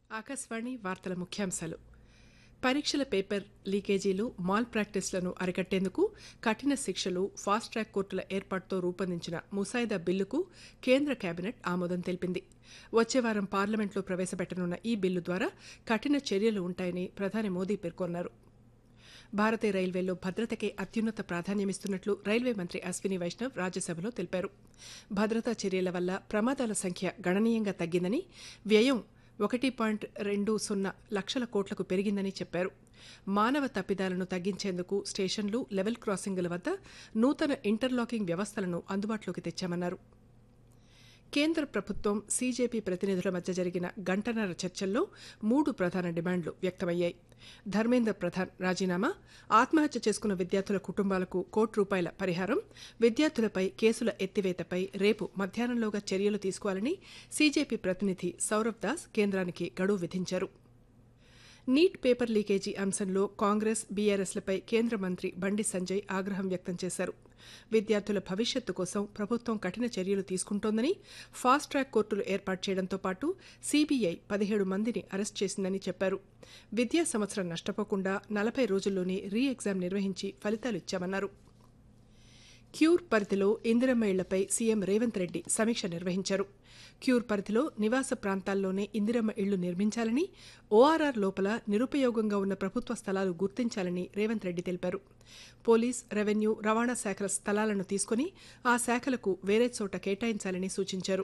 ఆకాశవాణి వార్తల ముఖ్యాంశాలు పరీక్షల పేపర్ లీకేజీలు మాల్ ప్రాక్టీస్లను అరికట్టేందుకు కఠిన శిక్షలు ఫాస్ట్ ట్రాక్ కోర్టుల ఏర్పాటుతో రూపొందించిన ముసాయిదా బిల్లుకు కేంద్ర కేబినెట్ ఆమోదం తెలిపింది వచ్చే వారం పార్లమెంట్లో ప్రవేశపెట్టనున్న ఈ బిల్లు ద్వారా కఠిన చర్యలు ఉంటాయని ప్రధాని మోదీ పేర్కొన్నారు భారతీయ రైల్వేలో భద్రతకే అత్యున్నత ప్రాధాన్యమిస్తున్నట్లు రైల్వే మంత్రి అశ్విని వైష్ణవ్ రాజ్యసభలో తెలిపారు భద్రతా చర్యల వల్ల ప్రమాదాల సంఖ్య గణనీయంగా తగ్గిందని వ్యయం ఒకటి పాయింట్ రెండు సున్నా లక్షల కోట్లకు పెరిగిందని చెప్పారు మానవ తప్పిదాలను తగ్గించేందుకు స్టేషన్లు లెవెల్ క్రాసింగుల వద్ద నూతన ఇంటర్లాకింగ్ వ్యవస్థలను అందుబాటులోకి తెచ్చామన్నారు కేంద్ర ప్రభుత్వం సీజేపీ ప్రతినిధుల మధ్య జరిగిన గంటన్నర చర్చల్లో మూడు ప్రధాన డిమాండ్లు వ్యక్తమయ్యాయి ధర్మేంద్ర ప్రధాన్ రాజీనామా ఆత్మహత్య చేసుకున్న విద్యార్థుల కుటుంబాలకు కోటి రూపాయల పరిహారం విద్యార్థులపై కేసుల ఎత్తివేతపై రేపు మధ్యాహ్నంలోగా చర్యలు తీసుకోవాలని సీజేపీ ప్రతినిధి సౌరవ్ దాస్ కేంద్రానికి గడువు విధించారు నీట్ పేపర్ లీకేజీ అంశంలో కాంగ్రెస్ బీఆర్ఎస్లపై కేంద్ర మంత్రి బండి సంజయ్ ఆగ్రహం వ్యక్తం చేశారు విద్యార్థుల భవిష్యత్తు కోసం ప్రభుత్వం కఠిన చర్యలు తీసుకుంటోందని ఫాస్ట్ ట్రాక్ కోర్టులు ఏర్పాటు చేయడంతో పాటు సీబీఐ పదిహేడు మందిని అరెస్ట్ చేసిందని చెప్పారు విద్యా సంవత్సరం నష్టపోకుండా నలభై రోజుల్లోనే రీ ఎగ్జామ్ నిర్వహించి ఫలితాలు ఇచ్చామన్నారు క్యూర్ పరిధిలో ఇందిరమ్మ ఇళ్లపై సీఎం రేవంత్ రెడ్డి సమీక్ష నిర్వహించారు క్యూర్ పరిధిలో నివాస ప్రాంతాల్లోనే ఇందిరమ్మ ఇళ్లు నిర్మించాలని ఓఆర్ఆర్ లోపల నిరుపయోగంగా ఉన్న ప్రభుత్వ స్థలాలు గుర్తించాలని రేవంత్ రెడ్డి తెలిపారు పోలీస్ రెవెన్యూ రవాణా శాఖల స్థలాలను తీసుకుని ఆ శాఖలకు వేరే చోట కేటాయించాలని సూచించారు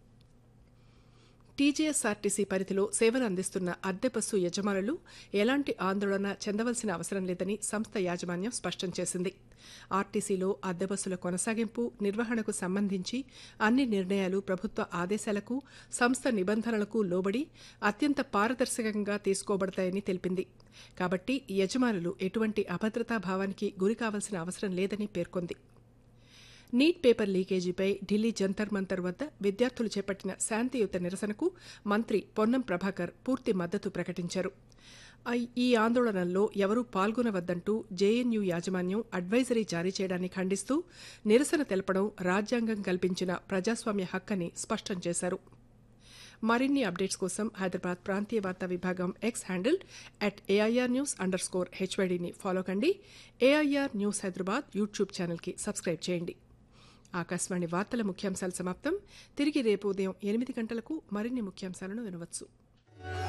టీజీఎస్ఆర్టీసీ పరిధిలో సేవలు అందిస్తున్న అద్దె బస్సు యజమానులు ఎలాంటి ఆందోళన చెందవలసిన అవసరం లేదని సంస్థ యాజమాన్యం స్పష్టం చేసింది ఆర్టీసీలో అద్దె బస్సుల కొనసాగింపు నిర్వహణకు సంబంధించి అన్ని నిర్ణయాలు ప్రభుత్వ ఆదేశాలకు సంస్థ నిబంధనలకు లోబడి అత్యంత పారదర్శకంగా తీసుకోబడతాయని తెలిపింది కాబట్టి యజమానులు ఎటువంటి అభద్రతా భావానికి గురి కావాల్సిన అవసరం లేదని పేర్కొంది నీట్ పేపర్ లీకేజీపై ఢిల్లీ జంతర్ మంతర్ వద్ద విద్యార్థులు చేపట్టిన శాంతియుత నిరసనకు మంత్రి పొన్నం ప్రభాకర్ పూర్తి మద్దతు ప్రకటించారు ఈ ఆందోళనల్లో ఎవరూ పాల్గొనవద్దంటూ జేఎన్యూ యాజమాన్యం అడ్వైజరీ జారీ చేయడాన్ని ఖండిస్తూ నిరసన తెలపడం రాజ్యాంగం కల్పించిన ప్రజాస్వామ్య హక్కని స్పష్టం చేశారు మరిన్ని అప్డేట్స్ కోసం హైదరాబాద్ ప్రాంతీయ వార్తా విభాగం X handle at AIR news underscore హెచ్వైడీని ఫాలో కండి ఏఐఆర్ న్యూస్ హైదరాబాద్ యూట్యూబ్ ఛానల్కి సబ్స్క్రైబ్ చేయండి ఆకాశవాణి వార్తల ముఖ్యాంశాలు సమాప్తం తిరిగి రేపు ఉదయం ఎనిమిది గంటలకు మరిన్ని ముఖ్యాంశాలను వినవచ్చు